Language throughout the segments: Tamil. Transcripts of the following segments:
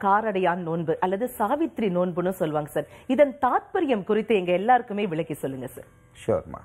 காரடையான் நோன்பு அல்லது சாவித்ரி நோன்புன்னு சொல்லுவாங்க சார் இதன் தாத்பரியம் குறித்து எங்க எல்லாருக்குமே விளக்கி சொல்லுங்க சார் ஷியோர்மா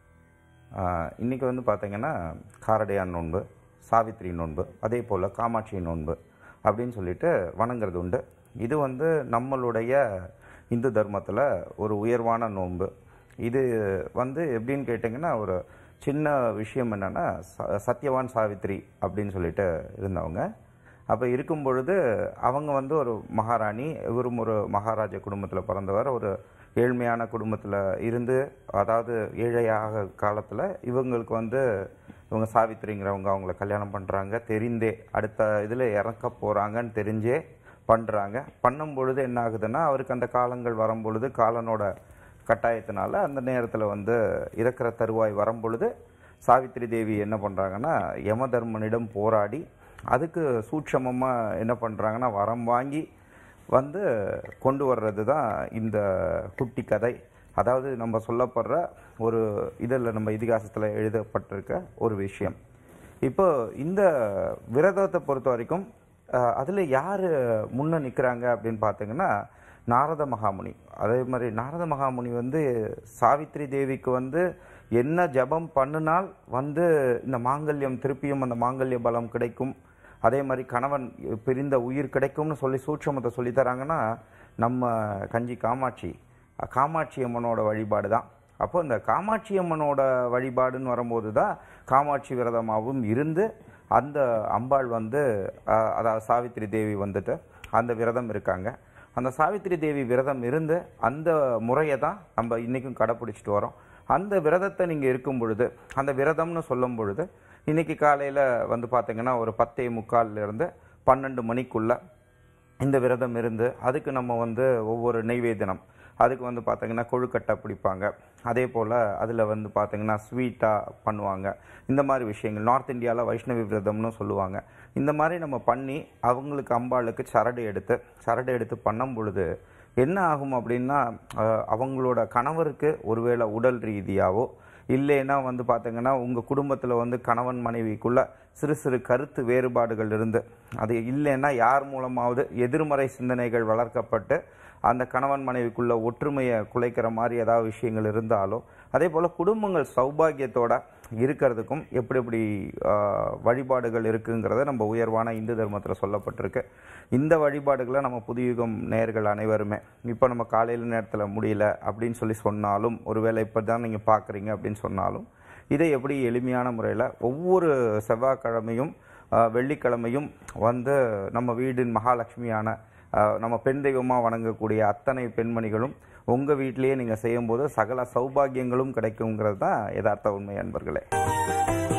இன்றைக்கி வந்து பார்த்தீங்கன்னா காரடையான் நோன்பு சாவித்ரி நோன்பு அதே போல் காமாட்சி நோன்பு அப்படின்னு சொல்லிட்டு வணங்குறது உண்டு இது வந்து நம்மளுடைய இந்து தர்மத்தில் ஒரு உயர்வான நோன்பு இது வந்து எப்படின்னு கேட்டிங்கன்னா ஒரு சின்ன விஷயம் என்னென்னா சத்யவான் சாவித்ரி அப்படின்னு சொல்லிட்டு இருந்தவங்க அப்போ இருக்கும் பொழுது அவங்க வந்து ஒரு மகாராணி இவரும் ஒரு மகாராஜா குடும்பத்தில் பிறந்தவர் ஒரு ஏழ்மையான குடும்பத்தில் இருந்து அதாவது ஏழையாக காலத்தில் இவங்களுக்கு வந்து இவங்க சாவித்திரிங்கிறவங்க அவங்கள கல்யாணம் பண்ணுறாங்க தெரிந்தே அடுத்த இதில் இறக்க போகிறாங்கன்னு தெரிஞ்சே பண்ணுறாங்க பண்ணும் பொழுது என்ன ஆகுதுன்னா அவருக்கு அந்த காலங்கள் வரும் பொழுது காலனோட கட்டாயத்தினால அந்த நேரத்தில் வந்து இறக்கிற தருவாய் வரும் பொழுது சாவித்திரி தேவி என்ன பண்ணுறாங்கன்னா யமதர்மனிடம் போராடி அதுக்கு சூட்சமமாக என்ன பண்ணுறாங்கன்னா வரம் வாங்கி வந்து கொண்டு வர்றது தான் இந்த குட்டி கதை அதாவது நம்ம சொல்லப்படுற ஒரு இதில் நம்ம இதிகாசத்தில் எழுதப்பட்டிருக்க ஒரு விஷயம் இப்போ இந்த விரதத்தை பொறுத்த வரைக்கும் அதில் யார் முன்ன நிற்கிறாங்க அப்படின்னு பார்த்தீங்கன்னா நாரத மகாமுனி அதே மாதிரி நாரத மகாமுனி வந்து சாவித்ரி தேவிக்கு வந்து என்ன ஜபம் பண்ணினால் வந்து இந்த மாங்கல்யம் திருப்பியும் அந்த மாங்கல்ய பலம் கிடைக்கும் அதே மாதிரி கணவன் பிரிந்த உயிர் கிடைக்கும்னு சொல்லி சூட்சமத்தை சொல்லி தராங்கன்னா நம்ம கஞ்சி காமாட்சி காமாட்சி அம்மனோட வழிபாடு தான் அப்போ இந்த காமாட்சி அம்மனோட வழிபாடுன்னு வரும்போது தான் காமாட்சி விரதமாகவும் இருந்து அந்த அம்பாள் வந்து அஹ், அதாவது சாவித்திரி தேவி வந்துட்டு அந்த விரதம் இருக்காங்க அந்த சாவித்திரி தேவி விரதம் இருந்து அந்த முறையை தான் நம்ம இன்றைக்கும் கடைப்பிடிச்சிட்டு வரோம் அந்த விரதத்தை நீங்கள் இருக்கும் பொழுது அந்த விரதம்னு சொல்லும் பொழுது இன்னைக்கு காலையில் வந்து பார்த்தீங்கன்னா ஒரு பத்தே முக்கால்ல இருந்து பன்னெண்டு மணிக்குள்ள இந்த விரதம் இருந்து அதுக்கு நம்ம வந்து ஒவ்வொரு நெய்வேதனம் அதுக்கு வந்து பார்த்தீங்கன்னா கொழுக்கட்டை பிடிப்பாங்க அதே போல் அதில் வந்து பார்த்தீங்கன்னா ஸ்வீட்டாக பண்ணுவாங்க இந்த மாதிரி விஷயங்கள் நார்த் இந்தியாவில் வைஷ்ணவி விரதம்னு சொல்லுவாங்க இந்த மாதிரி நம்ம பண்ணி அவங்களுக்கு அம்பாளுக்கு சரடு எடுத்து சரடு எடுத்து பண்ணும் பொழுது என்ன ஆகும் அப்படின்னா அஹ், அவங்களோட கணவருக்கு ஒருவேளை உடல் ரீதியாவோ இல்லைன்னா வந்து பார்த்தீங்கன்னா உங்கள் குடும்பத்தில் வந்து கணவன் மனைவிக்குள்ள சிறு சிறு கருத்து வேறுபாடுகள் இருந்து அது இல்லைன்னா யார் மூலமாவது எதிர்மறை சிந்தனைகள் வளர்க்கப்பட்டு அந்த கணவன் மனைவிக்குள்ள ஒற்றுமையை குலைக்கிற மாதிரி ஏதாவது விஷயங்கள் இருந்தாலோ அதே போல் குடும்பங்கள் சௌபாகியத்தோட இருக்கிறதுக்கும் எப்படி எப்படி ஆஹ், வழிபாடுகள் இருக்குங்கிறத நம்ம உயர்வான இந்து தர்மத்தில் சொல்லப்பட்டிருக்கு இந்த வழிபாடுகளை நம்ம புதுயுகம் நேயர்கள் அனைவருமே இப்போ நம்ம காலையில் நேரத்தில் முடியல அப்படின்னு சொல்லி சொன்னாலும் ஒருவேளை இப்போ தான் நீங்கள் பார்க்குறீங்க அப்படின்னு சொன்னாலும் இதை எப்படி எளிமையான முறையில் ஒவ்வொரு செவ்வாய்க்கிழமையும் ஆஹ், வெள்ளிக்கிழமையும் வந்து நம்ம வீடின் மகாலட்சுமியான ஆஹ், நம்ம பெண் தெய்வமாக வணங்கக்கூடிய அத்தனை பெண்மணிகளும் உங்கள் வீட்டிலேயே நீங்கள் செய்யும்போது சகல சௌபாகியங்களும் கிடைக்குங்கிறது தான் யதார்த்த உண்மை அன்பர்களே